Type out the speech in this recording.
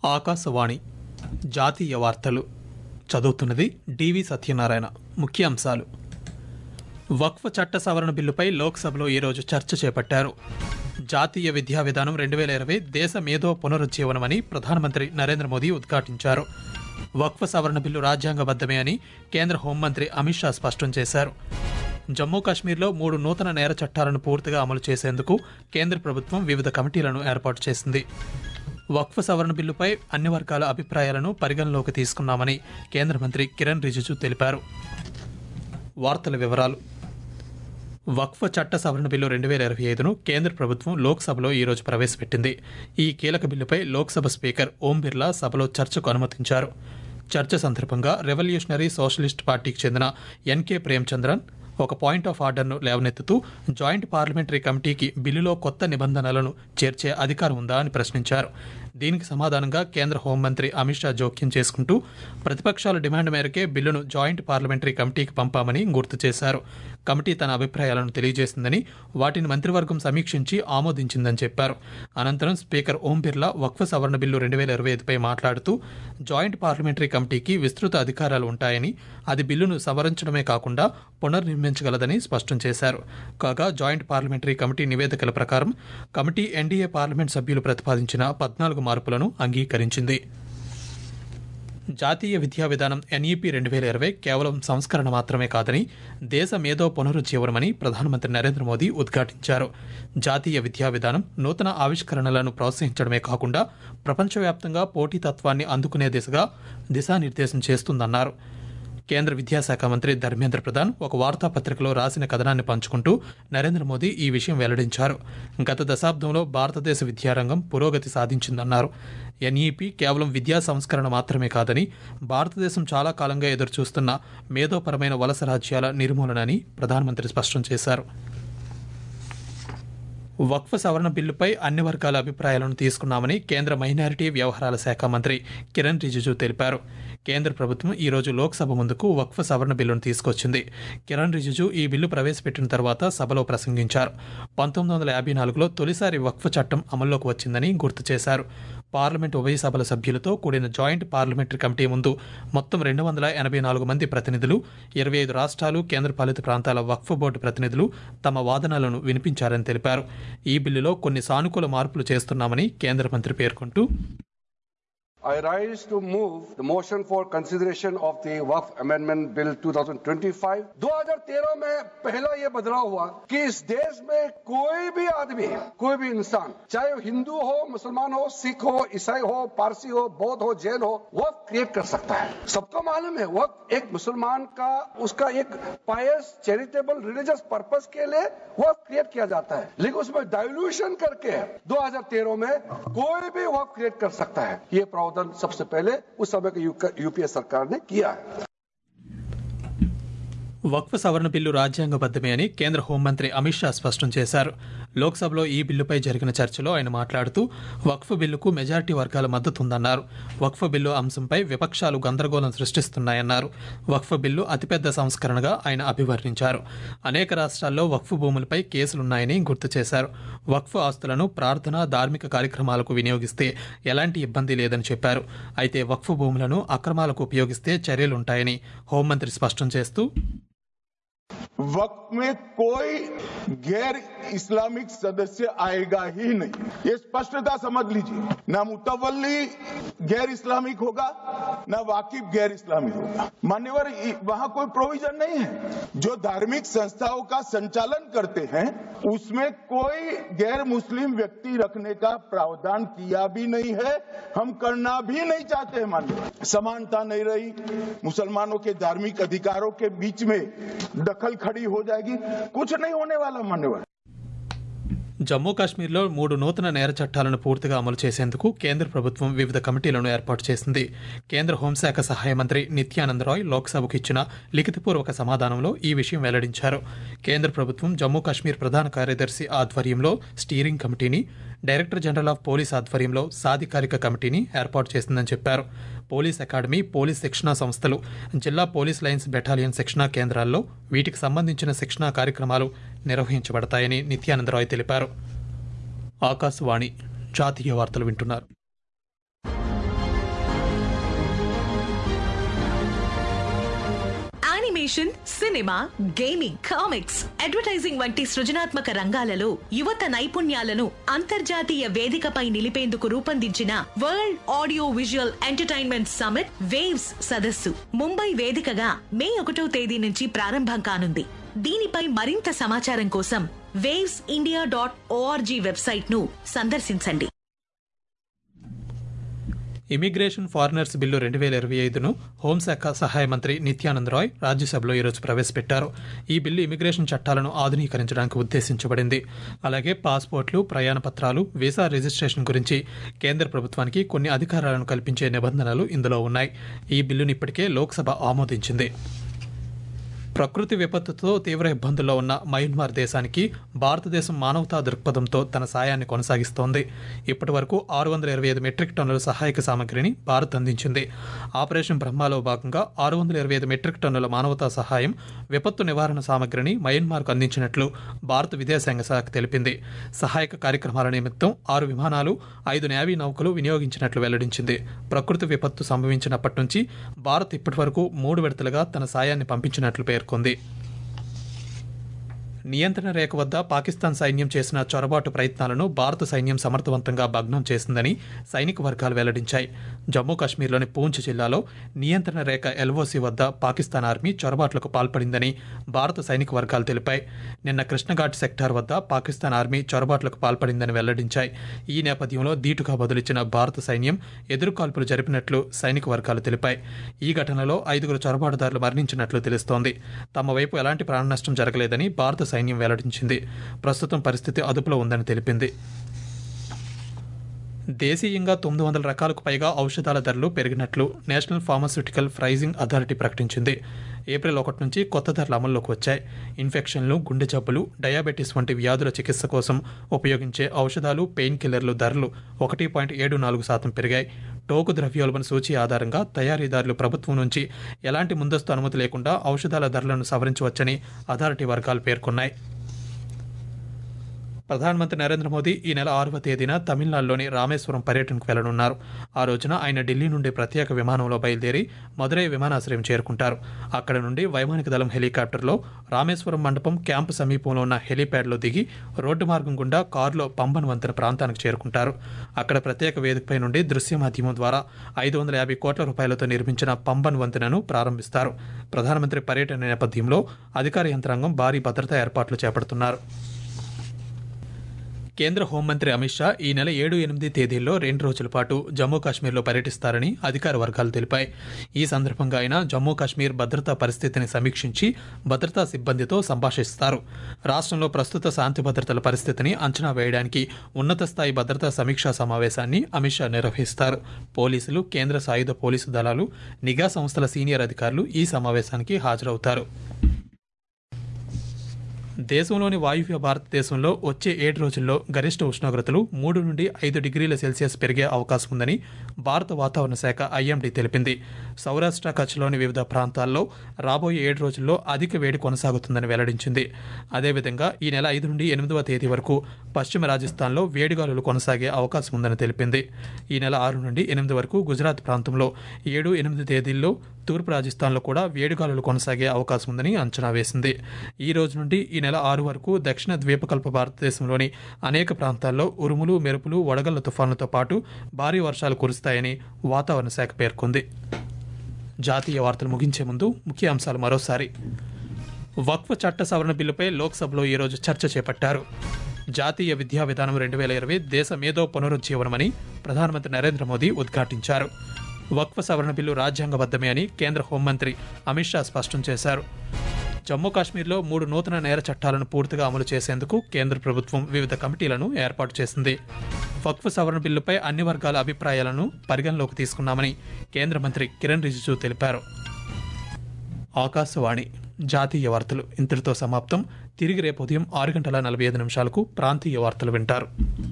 ఆకాశవాణి జాతీయ వార్తలు చదువుతున్నది డివి సత్యనారాయణ ముఖ్యాంశాలు వక్ఫ్ చట్ట సవరణ బిల్లుపై లోక్సభలో ఈరోజు చర్చ చేపట్టారు జాతీయ విద్యా విధానం రెండు వేల ఇరవై దేశ మేధో పునరుజ్జీవనమని ప్రధానమంత్రి నరేంద్ర మోదీ ఉద్ఘాటించారు వక్ఫ్ సవరణ బిల్లు రాజ్యాంగబద్దమే అని కేంద్ర హోంమంత్రి అమిత్ షా స్పష్టం చేశారు జమ్మూ కాశ్మీర్లో మూడు నూతన నేర చట్టాలను పూర్తిగా అమలు చేసేందుకు కేంద్ర ప్రభుత్వం వివిధ కమిటీలను ఏర్పాటు చేసింది వక్ఫ్ సవరణ బిల్లుపై అన్ని వర్గాల అభిప్రాయాలను పరిగణలోకి తీసుకున్నామని కేంద్ర మంత్రి కిరణ్ రిజిజు తెలిపారు వార్తల వివరాలు వక్ఫ్ చట్ట సవరణ బిల్లు రెండు వేల ఇరవై ఐదును కేంద్ర ప్రభుత్వం లోక్సభలో ఈరోజు ప్రవేశపెట్టింది ఈ కీలక బిల్లుపై లోక్సభ స్పీకర్ ఓం బిర్లా సభలో చర్చకు అనుమతించారు చర్చ సందర్భంగా రెవల్యూషనరీ సోషలిస్ట్ పార్టీకి చెందిన ఎన్కే ప్రేమచంద్రన్ ఒక పాయింట్ ఆఫ్ ఆర్డర్ను లేవనెత్తుతూ జాయింట్ పార్లమెంటరీ కమిటీకి బిల్లులో కొత్త నిబంధనలను చేర్చే అధికారం ఉందా అని ప్రశ్నించారు దీనికి సమాధానంగా కేంద్ర హోంమంత్రి అమిత్ షా జోక్యం చేసుకుంటూ ప్రతిపక్షాల డిమాండ్ మేరకే బిల్లును జాయింట్ పార్లమెంటరీ కమిటీకి పంపామని గుర్తు చేశారు కమిటీ తన అభిప్రాయాలను తెలియజేసిందని వాటిని మంత్రివర్గం సమీక్షించి ఆమోదించిందని చెప్పారు అనంతరం స్పీకర్ ఓం బిర్లా వక్ఫ్ సవరణ బిల్లు రెండు వేల ఇరవై ఐదుపై మాట్లాడుతూ జాయింట్ పార్లమెంటరీ కమిటీకి విస్తృత అధికారాలు ఉంటాయని అది బిల్లును సవరించడమే కాకుండా పునర్నిర్మించగలదని స్పష్టం చేశారు కాగా జాయింట్ పార్లమెంటరీ కమిటీ నివేదికల ప్రకారం కమిటీ ఎన్డీఏ పార్లమెంట్ సభ్యులు ప్రతిపాదించిన పద్నాలుగు మార్పులను అంగీకరించింది జాతీయ విద్యా విధానం ఎన్ఈపీ రెండు వేల ఇరవై కేవలం సంస్కరణ మాత్రమే కాదని దేశ మేధో పునరుజ్జీవనమని ప్రధానమంత్రి నరేంద్ర మోదీ ఉద్ఘాటించారు జాతీయ విద్యా విధానం నూతన ఆవిష్కరణలను ప్రోత్సహించడమే కాకుండా ప్రపంచవ్యాప్తంగా పోటీతత్వాన్ని అందుకునే దిశగా దిశానిర్దేశం చేస్తుందన్నారు కేంద్ర విద్యాశాఖ మంత్రి ధర్మేంద్ర ప్రధాన్ ఒక వార్తాపత్రికలో రాసిన కథనాన్ని పంచుకుంటూ నరేంద్ర మోదీ ఈ విషయం వెల్లడించారు గత దశాబ్దంలో భారతదేశ విద్యారంగం పురోగతి సాధించిందన్నారు ఎన్ఈపీ కేవలం విద్యా సంస్కరణ మాత్రమే కాదని భారతదేశం చాలా కాలంగా ఎదురుచూస్తున్న మేధోపరమైన వలస రాజ్యాల నిర్మూలన అని ప్రధానమంత్రి స్పష్టం చేశారు వక్ఫ్ సవరణ బిల్లుపై అన్ని వర్గాల అభిప్రాయాలను తీసుకున్నామని కేంద్ర మైనారిటీ వ్యవహారాల శాఖ మంత్రి కిరణ్ రిజిజు తెలిపారు కేంద్ర ప్రభుత్వం ఈ రోజు లోక్సభ ముందుకు వక్ఫ్ సవరణ బిల్లును తీసుకొచ్చింది కిరణ్ రిజిజు ఈ బిల్లు ప్రవేశపెట్టిన తర్వాత సభలో ప్రసంగించారు పంతొమ్మిది వందల యాభై నాలుగులో తొలిసారి వక్ఫ్ చట్టం అమల్లోకి వచ్చిందని గుర్తు చేశారు పార్లమెంట్ ఉభయ సభల సభ్యులతో కూడిన జాయింట్ పార్లమెంటరీ కమిటీ ముందు మొత్తం రెండు వందల ఎనభై నాలుగు మంది ప్రతినిధులు ఇరవై ఐదు రాష్ట్రాలు కేంద్రపాలిత ప్రాంతాల వక్ఫ్ బోర్డు ప్రతినిధులు తమ వాదనలను వినిపించారని తెలిపారు ఈ బిల్లులో కొన్ని సానుకూల మార్పులు చేస్తున్నామని కేంద్ర మంత్రి పేర్కొంటూ I rise to move the motion for consideration of the WAF Amendment Bill 2025. 2013 में पहला ये बदलाव हुआ कि इस देश में कोई भी आदमी कोई भी इंसान चाहे वो हिंदू हो मुसलमान हो सिख हो ईसाई हो पारसी हो बौद्ध हो जैन हो वफ क्रिएट कर सकता है सबको मालूम है वफ एक मुसलमान का उसका एक पायस चैरिटेबल रिलीजियस पर्पस के लिए वफ क्रिएट किया जाता है लेकिन उसमें डाइल्यूशन करके 2013 में कोई भी वफ क्रिएट कर सकता है ये प्रावधान सबसे पहले उस समय की यूपीए सरकार ने किया है వక్ఫ్ సవరణ బిల్లు రాజ్యాంగబద్దమే అని కేంద్ర హోంమంత్రి అమిత్ షా స్పష్టం చేశారు లోక్సభలో ఈ బిల్లుపై జరిగిన చర్చలో ఆయన మాట్లాడుతూ వక్ఫ్ బిల్లుకు మెజారిటీ వర్గాల మద్దతు ఉందన్నారు వక్ఫ్ బిల్లు అంశంపై విపక్షాలు గందరగోళం సృష్టిస్తున్నాయన్నారు వక్ఫ్ బిల్లు అతిపెద్ద సంస్కరణగా ఆయన అభివర్ణించారు అనేక రాష్ట్రాల్లో వక్ఫ్ భూములపై కేసులున్నాయని గుర్తు చేశారు వక్ఫ్ ఆస్తులను ప్రార్థన ధార్మిక కార్యక్రమాలకు వినియోగిస్తే ఎలాంటి ఇబ్బంది లేదని చెప్పారు అయితే వక్ఫ్ భూములను అక్రమాలకు ఉపయోగిస్తే చర్యలుంటాయని హోంమంత్రి స్పష్టం చేస్తూ वक्त में कोई गैर इस्लामिक सदस्य आएगा ही नहीं ये स्पष्टता समझ लीजिए ना मुतवली गैर इस्लामिक होगा ना वाकिफ गैर इस्लामिक होगा मान्यवर वहां कोई प्रोविजन नहीं है जो धार्मिक संस्थाओं का संचालन करते हैं उसमें कोई गैर मुस्लिम व्यक्ति रखने का प्रावधान किया भी नहीं है हम करना भी नहीं चाहते हैं मान्यवर समानता नहीं रही मुसलमानों के धार्मिक अधिकारों के बीच में दखल खड़ी हो जाएगी कुछ नहीं होने वाला मान्यवर జమ్మూ కాశ్మీర్లో మూడు నూతన నేర చట్టాలను పూర్తిగా అమలు చేసేందుకు కేంద్ర ప్రభుత్వం వివిధ కమిటీలను ఏర్పాటు చేసింది కేంద్ర హోంశాఖ సహాయ మంత్రి నిత్యానంద్ రాయ్ లోక్సభకు ఇచ్చిన లిఖితపూర్వక సమాధానంలో ఈ విషయం వెల్లడించారు కేంద్ర ప్రభుత్వం జమ్మూ కాశ్మీర్ ప్రధాన కార్యదర్శి ఆధ్వర్యంలో స్టీరింగ్ కమిటీని డైరెక్టర్ జనరల్ ఆఫ్ పోలీస్ ఆధ్వర్యంలో సాధికారిక కమిటీని ఏర్పాటు చేసిందని చెప్పారు పోలీస్ అకాడమీ పోలీస్ శిక్షణా సంస్థలు జిల్లా పోలీస్ లైన్స్ బెటాలియన్ శిక్షణా కేంద్రాల్లో వీటికి సంబంధించిన శిక్షణా కార్యక్రమాలు నిర్వహించబడతాయని నిత్యానందరాయ్ తెలిపారు ఆకాశవాణి జాతీయ వార్తలు వింటున్నారు animation cinema gaming comics advertising వంటి సృజనాత్మక రంగాలలో యువత నైపుణ్యాలను అంతర్జాతీయ వేదికపై నిలిపేందుకు రూపొందించిన world audio visual entertainment summit waves సదస్సు ముంబై వేదికగా మే ఒకటో తేదీ నుంచి ప్రారంభం కానుంది దీనిపై మరింత సమాచారం కోసం waves India dot O R G website ను సందర్శించండి ఇమిగ్రేషన్ ఫారినర్స్ బిల్లు రెండు వేల ఇరవై ఐదును హోంశాఖ సహాయ మంత్రి నిత్యానంద్ రాయ్ రాజ్యసభలో ఈరోజు ప్రవేశపెట్టారు ఈ బిల్లు ఇమిగ్రేషన్ చట్టాలను ఆధునీకరించడానికి ఉద్దేశించబడింది అలాగే పాస్పోర్ట్లు ప్రయాణ పత్రాలు వీసా రిజిస్ట్రేషన్ గురించి కేంద్ర ప్రభుత్వానికి కొన్ని అధికారాలను కల్పించే నిబంధనలు ఇందులో ఉన్నాయి ఈ బిల్లును ఇప్పటికే లోక్సభ ఆమోదించింది ప్రకృతి విపత్తుతో తీవ్ర ఇబ్బందుల్లో ఉన్న మయన్మార్ దేశానికి భారతదేశం మానవతా దృక్పథంతో తన సాయాన్ని కొనసాగిస్తోంది ఇప్పటి వరకు ఆరు వందల ఇరవై ఐదు మెట్రిక్ టన్నుల సహాయక సామగ్రిని భారత్ అందించింది ఆపరేషన్ బ్రహ్మాలో భాగంగా ఆరు వందల ఇరవై ఐదు మెట్రిక్ టన్నుల మానవతా సహాయం విపత్తు నివారణ సామగ్రిని మయన్మార్కు అందించినట్లు భారత విదేశాంగ శాఖ తెలిపింది సహాయక కార్యక్రమాల నిమిత్తం ఆరు విమానాలు ఐదు నేవీ నౌకలు వినియోగించినట్లు వెల్లడించింది ప్రకృతి విపత్తు సంభవించినప్పటి నుంచి భారత్ ఇప్పటి వరకు మూడు విడతలుగా తన సాయాన్ని పంపించినట్లు పేర్కొంది నియంత్రణ రేఖ వద్ద పాకిస్తాన్ సైన్యం చేసిన చొరబాటు ప్రయత్నాలను భారత సైన్యం సమర్థవంతంగా భగ్నం చేసిందని సైనిక వర్గాలు వెల్లడించాయి జమ్మూ కాశ్మీర్లోని పూంచ్ జిల్లాలో నియంత్రణ రేఖ ఎల్ఓసి వద్ద పాకిస్తాన్ ఆర్మీ చొరబాట్లకు పాల్పడిందని భారత సైనిక వర్గాలు తెలిపాయి నిన్న కృష్ణఘాట్ సెక్టార్ వద్ద పాకిస్తాన్ ఆర్మీ చొరబాట్లకు పాల్పడిందని వెల్లడించాయి ఈ నేపథ్యంలో ధీటుగా బదులిచ్చిన భారత సైన్యం ఎదురుకాల్పులు జరిపినట్లు సైనిక వర్గాలు తెలిపాయి ఈ ఘటనలో ఐదుగురు చొరబాటుదారులు మరణించినట్లు తెలుస్తోంది తమ వైపు ఎలాంటి ప్రాణ నష్టం జరగలేదని భారత సైన్యం వెల్లడించింది ప్రస్తుతం పరిస్థితి అదుపులో ఉందని తెలిపింది దేశీయంగా తొమ్మిది వందల రకాలకు పైగా ఔషధాల ధరలు పెరిగినట్లు నేషనల్ ఫార్మాస్యూటికల్ ప్రైజింగ్ అథారిటీ ప్రకటించింది ఏప్రిల్ ఒకటి నుంచి కొత్త ధరలు అమల్లోకి వచ్చాయి ఇన్ఫెక్షన్లు గుండె జబ్బులు డయాబెటీస్ వంటి వ్యాధుల చికిత్స కోసం ఉపయోగించే ఔషధాలు పెయిన్ కిల్లర్లు ధరలు ఒకటి పాయింట్ ఏడు నాలుగు శాతం పెరిగాయి టోకు ద్రవ్యోల్బణ సూచి ఆధారంగా తయారీదారులు ప్రభుత్వం నుంచి ఎలాంటి ముందస్తు అనుమతి లేకుండా ఔషధాల ధరలను సవరించవచ్చని అథారిటీ వర్గాలు పేర్కొన్నాయి ప్రధానమంత్రి నరేంద్ర మోదీ ఈ నెల ఆరవ తేదీన తమిళనాడులోని రామేశ్వరం పర్యటనకు వెళ్లనున్నారు ఆ రోజున ఆయన ఢిల్లీ నుండి ప్రత్యేక విమానంలో బయలుదేరి మదురై విమానాశ్రయం చేరుకుంటారు అక్కడ నుండి వైమానిక దళం హెలికాప్టర్లో రామేశ్వరం మండపం క్యాంపు సమీపంలో ఉన్న హెలీప్యాడ్లో దిగి రోడ్డు మార్గం గుండా కారులో పంబన్ వంతెన ప్రాంతానికి చేరుకుంటారు అక్కడ ప్రత్యేక వేదికపై నుండి దృశ్య మాధ్యమం ద్వారా ఐదు వందల యాభై కోట్ల రూపాయలతో నిర్మించిన పంబన్ వంతెనను ప్రారంభిస్తారు ప్రధానమంత్రి పర్యటన నేపథ్యంలో అధికార యంత్రాంగం భారీ భద్రతా ఏర్పాట్లు చేపడుతున్నారు కేంద్ర హోంమంత్రి అమిత్ షా ఈ నెల ఏడు ఎనిమిది తేదీల్లో రెండు రోజుల పాటు జమ్మూ కాశ్మీర్లో పర్యటిస్తారని అధికార వర్గాలు తెలిపాయి ఈ సందర్భంగా ఆయన జమ్మూ కాశ్మీర్ భద్రతా పరిస్థితిని సమీక్షించి భద్రతా సిబ్బందితో సంభాషిస్తారు రాష్ట్రంలో ప్రస్తుత శాంతి భద్రతల పరిస్థితిని అంచనా వేయడానికి ఉన్నత స్థాయి భద్రతా సమీక్షా సమావేశాన్ని అమిత్ షా నిర్వహిస్తారు పోలీసులు కేంద్ర సాయుధ పోలీసు దళాలు నిఘా సంస్థల సీనియర్ అధికారులు ఈ సమావేశానికి హాజరవుతారు దేశంలోని వాయువ్య భారతదేశంలో వచ్చే ఏడు రోజుల్లో గరిష్ట ఉష్ణోగ్రతలు మూడు నుండి ఐదు డిగ్రీల సెల్సియస్ పెరిగే అవకాశం ఉందని భారత వాతావరణ శాఖ ఐఎండీ తెలిపింది సౌరాష్ట్ర కచ్లోని వివిధ ప్రాంతాల్లో రాబోయే ఏడు రోజుల్లో అధిక వేడి కొనసాగుతుందని వెల్లడించింది అదేవిధంగా ఈ నెల ఐదు నుండి ఎనిమిదవ తేదీ వరకు పశ్చిమ రాజస్థాన్లో వేడిగాలులు కొనసాగే అవకాశం ఉందని తెలిపింది ఈ నెల ఆరు నుండి ఎనిమిది వరకు గుజరాత్ ప్రాంతంలో ఏడు ఎనిమిది తేదీల్లో తూర్పు రాజస్థాన్లో కూడా వేడిగాలులు కొనసాగే అవకాశం ఉందని అంచనా వేసింది ఈ రోజు నుండి ఈ నెల ఆరు వరకు దక్షిణ ద్వీపకల్ప భారతదేశంలోని అనేక ప్రాంతాల్లో ఉరుములు మెరుపులు వడగళ్ల తుఫాన్లతో పాటు భారీ వర్షాలు కురుస్తాయని వాతావరణ శాఖ పేర్కొంది జాతీయ వార్తలు ముగించే ముందు ముఖ్య అంశాలు మరోసారి వక్ఫ్ చట్ట సవరణ బిల్లుపై లోక్సభలో ఈరోజు చర్చ చేపట్టారు జాతీయ విద్యా విధానం రెండు వేల ఇరవై దేశ మేధో పునరుజ్జీవనమని ప్రధానమంత్రి నరేంద్ర మోదీ ఉద్ఘాటించారు వక్ఫ్ సవరణ బిల్లు రాజ్యాంగబద్ధమే అని కేంద్ర హోంమంత్రి అమిత్ షా స్పష్టం చేశారు జమ్మూ కాశ్మీర్లో మూడు నూతన నేర చట్టాలను పూర్తిగా అమలు చేసేందుకు కేంద్ర ప్రభుత్వం వివిధ కమిటీలను ఏర్పాటు చేసింది వక్ఫ్ సవరణ బిల్లుపై అన్ని వర్గాల అభిప్రాయాలను పరిగణలోకి తీసుకున్నామని కేంద్ర మంత్రి కిరణ్ రిజిజు తెలిపారు ఆకాశవాణి జాతీయ వార్తలు ఇంతటితో సమాప్తం తిరిగి రేపు ఉదయం ఆరు గంటల నలభై ఐదు నిమిషాలకు ప్రాంతీయ వార్తలు వింటారు